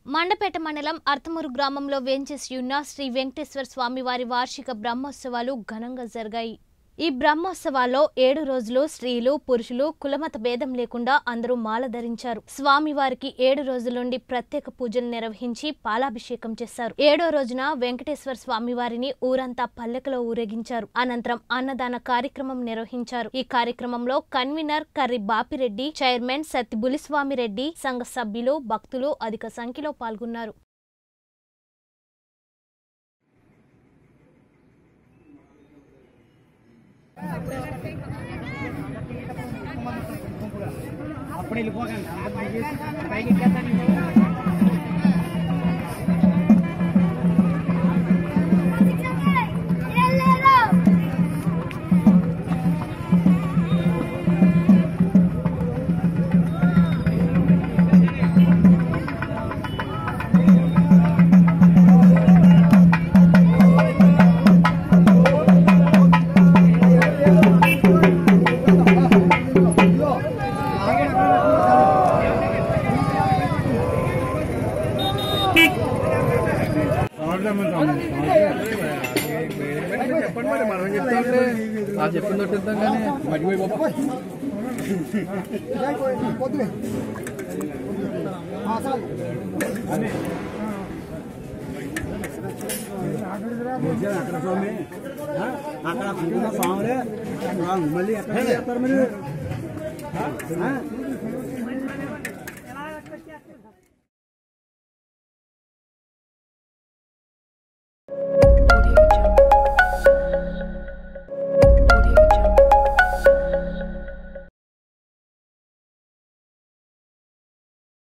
మండపేట మండలం అర్తమూరు గ్రామంలో వేంచేసి ఉన్న శ్రీ వెంకటేశ్వర స్వామి వారి వార్షిక బ్రహ్మోత్సవాలు ఘనంగా జరిగాయి ఈ బ్రహ్మోత్సవాల్లో ఏడు రోజులు స్త్రీలు పురుషులు కులమత భేదం లేకుండా అందరూ మాల ధరించారు స్వామివారికి ఏడు రోజుల నుండి ప్రత్యేక పూజలు నిర్వహించి పాలాభిషేకం చేశారు ఏడో రోజున వెంకటేశ్వర స్వామివారిని ఊరంతా పల్లెకలో ఊరేగించారు అనంతరం అన్నదాన కార్యక్రమం నిర్వహించారు ఈ కార్యక్రమంలో కన్వీనర్ కర్రి బాపిరెడ్డి చైర్మన్ సత్తి బులిస్వామిరెడ్డి సంఘ సభ్యులు భక్తులు అధిక సంఖ్యలో పాల్గొన్నారు అప్పుడు వెళ్ళిపోకండి అంత పైకి పైకి ఎక్కేస్తాను చెప్పండి మరి మనం చెప్తాంటే ఆ చెప్పింది కొట్టిద్దాం కానీ మర్చిపోయి బాబా అక్కడ స్వామి ఆ? అక్కడ కూర్చున్న స్వాములే ఆ, మళ్ళీ ఎక్కడ చేస్తారు మీరు ఆ?